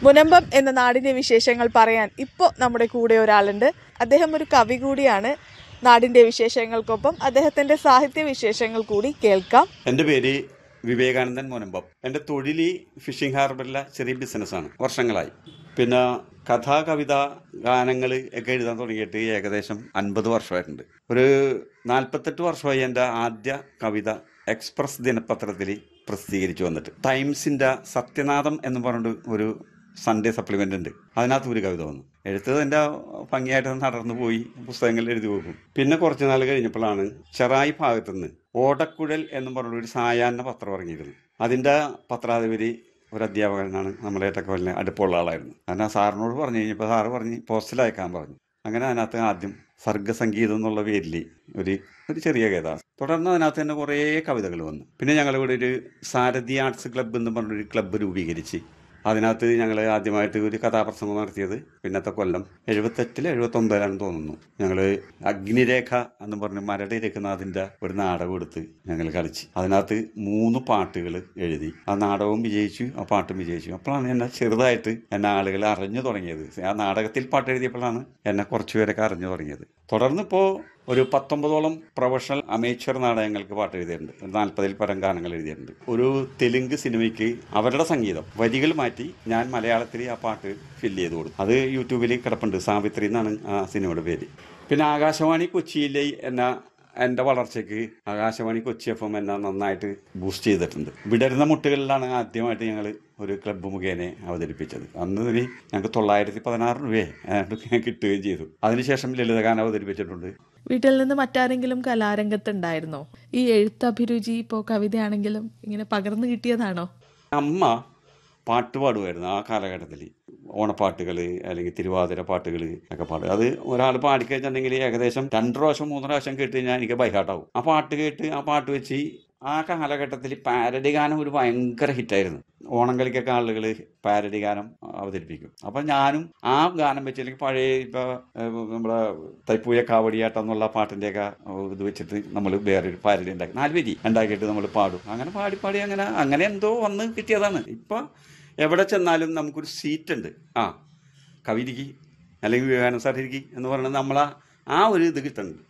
മുനമ്പം എന്ന നാടിന്റെ വിശേഷങ്ങൾ പറയാൻ ഇപ്പോൾ നമ്മുടെ കൂടെ ഒരാളുണ്ട് അദ്ദേഹം ഒരു കവി കൂടിയാണ് നാടിന്റെ വിശേഷങ്ങൾക്കൊപ്പം അദ്ദേഹത്തിന്റെ സാഹിത്യ വിശേഷങ്ങൾ കൂടി കേൾക്കാം എൻ്റെ പേര് വിവേകാനന്ദൻ മുനമ്പം എൻ്റെ തൊഴിൽ ഫിഷിംഗ് ഹാർബറിലെ ചെറിയ ബിസിനസ്സാണ് വർഷങ്ങളായി പിന്നെ കഥ കവിത ഗാനങ്ങൾ ഒക്കെ എഴുതാൻ തുടങ്ങിയിട്ട് ഏകദേശം അൻപത് വർഷമായിട്ടുണ്ട് ഒരു നാൽപ്പത്തെട്ട് വർഷമായി എൻ്റെ ആദ്യ കവിത എക്സ്പ്രസ് ദിനപത്രത്തിൽ പ്രസിദ്ധീകരിച്ചു വന്നിട്ട് ടൈംസിൻ്റെ സത്യനാഥം എന്ന് പറഞ്ഞിട്ട് ഒരു സൺഡേ സപ്ലിമെൻ്റ് ഉണ്ട് അതിനകത്ത് ഒരു കവിത വന്നു എഴുത്തത് എൻ്റെ ഭംഗിയായിട്ട് നടന്നു പോയി പുസ്തകങ്ങളിൽ എഴുതി പോകും പിന്നെ കുറച്ച് നാൾ കഴിഞ്ഞപ്പോഴാണ് ചെറായി ഭാഗത്തുനിന്ന് ഓടക്കുഴൽ എന്ന് പറഞ്ഞ ഒരു സായാഹ്ന പത്രം ഇറങ്ങിയിരുന്നു അതിൻ്റെ പത്രാധിപതി ഒരു അധ്യാപകനാണ് നമ്മളെ ഏട്ടക്കോലിന് അടുപ്പമുള്ള ആളായിരുന്നു കാരണം സാറിനോട് പറഞ്ഞു കഴിഞ്ഞപ്പോൾ സാറ് പറഞ്ഞ് പോസ്റ്റിൽ അയക്കാൻ പറഞ്ഞു അങ്ങനെ അതിനകത്ത് ആദ്യം സർഗസംഗീതം എന്നുള്ള പേരിൽ ഒരു ഒരു ചെറിയ കഥ തുടർന്ന് അതിനകത്ത് തന്നെ കുറേ കവിതകൾ വന്നു പിന്നെ ഞങ്ങളിവിടെ ഒരു സാരഥി ആർട്സ് ക്ലബ്ബ് എന്ന് പറഞ്ഞൊരു ക്ലബ്ബ് രൂപീകരിച്ച് അതിനകത്ത് ഞങ്ങൾ ആദ്യമായിട്ട് ഒരു കഥാപ്രസംഗം നടത്തിയത് പിന്നത്തെ കൊല്ലം എഴുപത്തെട്ടിൽ എഴുപത്തൊമ്പതിലാണെന്ന് തോന്നുന്നു ഞങ്ങൾ അഗ്നിരേഖ എന്ന് പറഞ്ഞ് മരട് രഘുനാഥിൻ്റെ ഒരു നാടകം എടുത്ത് ഞങ്ങൾ കളിച്ച് അതിനകത്ത് മൂന്ന് പാട്ടുകൾ എഴുതി ആ നാടകവും വിജയിച്ചു ആ പാട്ടും വിജയിച്ചു അപ്പോഴാണ് എന്നെ ചെറുതായിട്ട് എന്നെ ആളുകൾ അറിഞ്ഞു തുടങ്ങിയത് ആ നാടകത്തിൽ പാട്ട് എഴുതിയപ്പോഴാണ് എന്നെ കുറച്ച് പേരൊക്കെ അറിഞ്ഞു തുടങ്ങിയത് തുടർന്ന് ഇപ്പോൾ ഒരു പത്തൊമ്പതോളം പ്രൊഫഷണൽ അമേച്ചർ നാടകങ്ങൾക്ക് പാട്ട് എഴുതിയിട്ടുണ്ട് ഒരു നാൽപ്പതിൽ പരം ഗാനങ്ങൾ എഴുതിയിട്ടുണ്ട് ഒരു തെലുങ്ക് സിനിമയ്ക്ക് അവരുടെ സംഗീതം വരികൾ മാറ്റി ഞാൻ മലയാളത്തിൽ ആ പാട്ട് ഫില്ല് ചെയ്ത് കൊടുത്തു അത് യൂട്യൂബിൽ കിടപ്പുണ്ട് സാവിത്രി എന്നാണ് ആ സിനിമയുടെ പേര് പിന്നെ ആകാശവാണി കൊച്ചിയിലെ എന്നെ എൻ്റെ വളർച്ചയ്ക്ക് ആകാശവാണി കൊച്ചി എഫ് എം എന്നെ നന്നായിട്ട് ബൂസ്റ്റ് ചെയ്തിട്ടുണ്ട് വിടരുന്ന മുട്ടുകളിലാണ് ആദ്യമായിട്ട് ഞങ്ങൾ ഒരു ക്ലബ്ബ് മുഖേന അവതരിപ്പിച്ചത് അന്ന് ഇതിന് ഞങ്ങൾക്ക് തൊള്ളായിരത്തി പതിനാറ് രൂപയെ അതിനകത്ത് കിട്ടുകയും ചെയ്തു അതിനുശേഷം ലളിതഗാനം അവതരിപ്പിച്ചിട്ടുണ്ട് വീട്ടിൽ നിന്ന് മറ്റാരെങ്കിലും കലാരംഗത്തുണ്ടായിരുന്നോ ഈ എഴുത്ത് അഭിരുചി ഇപ്പോൾ കവിതയാണെങ്കിലും ഇങ്ങനെ പകർന്നു കിട്ടിയതാണോ അമ്മ പാട്ട് പാടുമായിരുന്നു ആ കാലഘട്ടത്തിൽ ഓണപ്പാട്ടുകൾ അല്ലെങ്കിൽ തിരുവാതിര പാട്ടുകൾ ഒക്കെ പാടും അത് ഒരാൾ പാടിക്കഴിഞ്ഞിട്ടുണ്ടെങ്കിൽ ഏകദേശം രണ്ട് പ്രാവശ്യം മൂന്ന് പ്രാവശ്യം കേട്ട് കഴിഞ്ഞാൽ എനിക്ക് ബൈഹാട്ടാവും ആ പാട്ട് കേട്ട് ആ പാട്ട് വെച്ച് ആ കാലഘട്ടത്തിൽ പാരഡി ഗാനം ഒരു ഭയങ്കര ഹിറ്റായിരുന്നു ഓണം കളിക്കൊക്കെ ആളുകൾ പാരഡി ഗാനം അവതരിപ്പിക്കും അപ്പം ഞാനും ആ ഗാനം വെച്ച് അല്ലെങ്കിൽ പഴയ ഇപ്പോൾ നമ്മുടെ തൈപ്പൂയ കാവടിയാട്ടം എന്നുള്ള പാട്ടിൻ്റെയൊക്കെ ഇത് വെച്ചിട്ട് നമ്മൾ വേറൊരു പാരഡി ഉണ്ടാക്കി നാല് പേരി ഉണ്ടാക്കിയിട്ട് നമ്മൾ പാടും അങ്ങനെ പാടി പാടി അങ്ങനെ അങ്ങനെ എന്തോ വന്ന് കിട്ടിയതാണ് ഇപ്പം എവിടെ ചെന്നാലും നമുക്കൊരു സീറ്റ് ഉണ്ട് ആ കവിരിക്ക് അല്ലെങ്കിൽ വിവേകാനന്ദ സാർ ഇരിക്കി എന്ന് പറയുന്നത് നമ്മളാ ആ ഒരു ഇത് കിട്ടുന്നുണ്ട്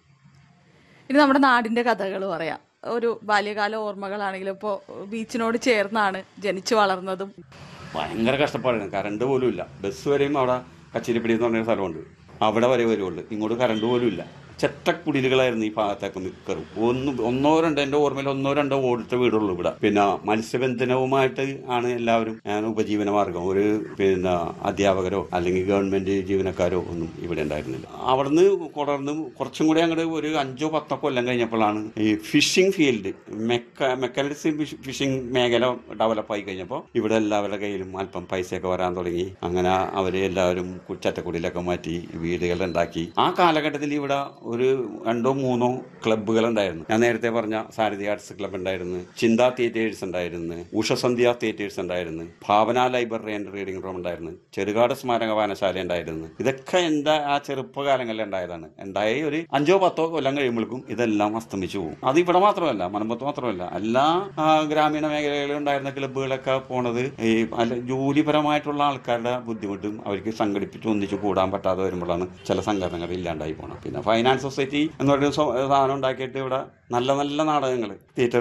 ഇനി നമ്മുടെ നാടിന്റെ കഥകൾ പറയാം ഒരു ബാല്യകാല ഓർമ്മകളാണെങ്കിലും ഇപ്പോൾ ബീച്ചിനോട് ചേർന്നാണ് ജനിച്ചു വളർന്നതും ഭയങ്കര കഷ്ടപ്പാടാണ് കറണ്ട് പോലും ഇല്ല ബസ് വരെയും അവിടെ കച്ചേരിപ്പടി എന്ന് പറഞ്ഞൊരു സ്ഥലമുണ്ട് അവിടെ വരെ വരുള്ളൂ ഇങ്ങോട്ട് കറണ്ട് പോലും ഇല്ല ചെറ്റക്കുടിലുകളായിരുന്നു ഈ ഭാഗത്തേക്ക് മിക്കറും ഒന്ന് ഒന്നോ രണ്ടോ എൻ്റെ ഓർമ്മയിൽ ഒന്നോ രണ്ടോ ഓടിട്ട വീടുള്ളൂ ഇവിടെ പിന്നെ മത്സ്യബന്ധനവുമായിട്ട് ആണ് എല്ലാവരും ഞാൻ ഉപജീവന മാർഗം ഒരു പിന്നെ അധ്യാപകരോ അല്ലെങ്കിൽ ഗവൺമെന്റ് ജീവനക്കാരോ ഒന്നും ഇവിടെ ഉണ്ടായിരുന്നില്ല അവിടുന്ന് തുടർന്ന് കുറച്ചും കൂടി അങ്ങോട്ട് ഒരു അഞ്ചോ പത്തോ കൊല്ലം കഴിഞ്ഞപ്പോഴാണ് ഈ ഫിഷിംഗ് ഫീൽഡ് മെക്ക മെക്കാനിക്സ് ഫിഷിംഗ് മേഖല ഡെവലപ്പായി കഴിഞ്ഞപ്പോൾ ഇവിടെ എല്ലാവരുടെ കയ്യിലും അല്പം പൈസയൊക്കെ വരാൻ തുടങ്ങി അങ്ങനെ അവരെ എല്ലാവരും ചറ്റക്കുടിയിലൊക്കെ മാറ്റി വീടുകൾ ഉണ്ടാക്കി ആ കാലഘട്ടത്തിൽ ഇവിടെ ഒരു രണ്ടോ മൂന്നോ ക്ലബ്ബുകൾ ഉണ്ടായിരുന്നു ഞാൻ നേരത്തെ പറഞ്ഞ സാരഥി ആർട്സ് ക്ലബ്ബ് ഉണ്ടായിരുന്നു ചിന്താ തിയേറ്റേഴ്സ് ഉണ്ടായിരുന്നു ഉഷസന്ധ്യ തിയേറ്റേഴ്സ് ഉണ്ടായിരുന്നു Bhavana library and reading room ഉണ്ടായിരുന്നു ചെറുകാട് സ്മാരക വായനശാല ഉണ്ടായിരുന്നു ഇതൊക്കെ എൻ്റെ ആ ചെറുപ്പകാലങ്ങളിൽ ഉണ്ടായതാണ് ഉണ്ടായി ഒരു അഞ്ചോ പത്തോ കൊല്ലം കഴിയുമ്പോഴേക്കും ഇതെല്ലാം അസ്തമിച്ചു പോകും അത് ഇവിടെ മാത്രമല്ല മലമ്പത്ത് മാത്രമല്ല എല്ലാ ആ, ഗ്രാമീണ മേഖലകളിലും ഉണ്ടായിരുന്ന ക്ലബ്ബുകളൊക്കെ പോണത് ഈ അല്ല ജോലിപരമായിട്ടുള്ള ആൾക്കാരുടെ ബുദ്ധിമുട്ടും അവർക്ക് സംഘടിപ്പിച്ച് ഒന്നിച്ച് കൂടാൻ പറ്റാതെ വരുമ്പോഴാണ് ചില സംഘടനകൾ ഇല്ലാണ്ടായി പോകണം പിന്നെ ഫൈനാൻസ് സൊസൈറ്റി എന്ന് പറയുന്ന സോ- സാധനം ഉണ്ടാക്കിയിട്ട് ഇവിടെ നല്ല നല്ല നാടകങ്ങൾ തിയേറ്റർ